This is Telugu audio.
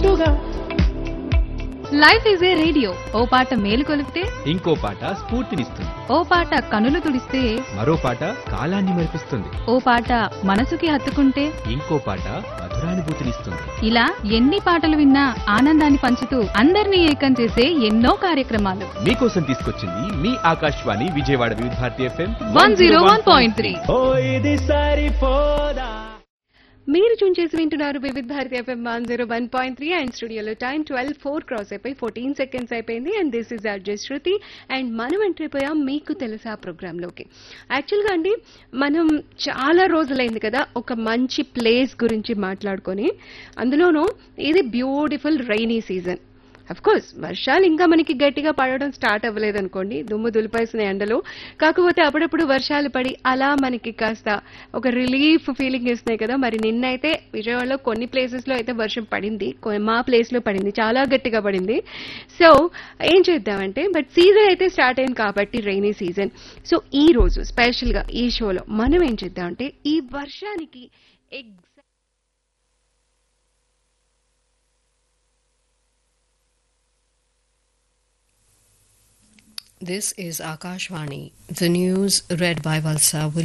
గుట్టుగా లైఫ్ ఈజ్ ఏ రేడియో ఓ పాట మేలు కొలిపితే ఇంకో పాట స్ఫూర్తినిస్తుంది ఓ పాట కనులు తుడిస్తే మరో పాట కాలాన్ని మరిపిస్తుంది ఓ పాట మనసుకి హత్తుకుంటే ఇంకో పాట మధురానుభూతినిస్తుంది ఇలా ఎన్ని పాటలు విన్నా ఆనందాన్ని పంచుతూ అందరినీ ఏకం చేసే ఎన్నో కార్యక్రమాలు మీకోసం తీసుకొచ్చింది మీ Akashvani Vijayawada Vividh Bharati F M one zero one point three ఓ ఇది సరిపోదా మీరు చూన్ చేసి వింటున్నారు Vividh Bharati F M one zero one point three and స్టూడియోలో టైం ట్వెల్వ్ ఫోర్ క్రాస్ అయిపోయి ఫోర్టీన్ సెకండ్స్ అయిపోయింది and this is R J Shruti and మనం ఎంటర్ అయిపోయాం మీకు తెలుసా ప్రోగ్రాంలోకి యాక్చువల్గా అండి మనం చాలా రోజులైంది కదా ఒక మంచి ప్లేస్ గురించి మాట్లాడుకొని అందులోనూ ఇది beautiful rainy season of course వర్షాలు ఇంకా మనకి గట్టిగా పడడం స్టార్ట్ అవ్వలేదు అనుకోండి దుమ్ము దులిపేసిన ఎండలో కాకపోతే అప్పుడప్పుడు వర్షాలు పడి అలా మనకి కాస్త ఒక రిలీఫ్ ఫీలింగ్ ఇస్తున్నాయి కదా మరి నిన్నైతే విజయవాడలో కొన్ని ప్లేసెస్ లో అయితే వర్షం పడింది కొ- మా ప్లేస్ లో పడింది చాలా గట్టిగా పడింది సో ఏం చేద్దామంటే బట్ సీజన్ అయితే స్టార్ట్ అయింది కాబట్టి రైనీ సీజన్ సో ఈ రోజు స్పెషల్ గా ఈ షోలో మనం ఏం చేద్దామంటే ఈ వర్షానికి exact This is Akashvani. The news read by Valsa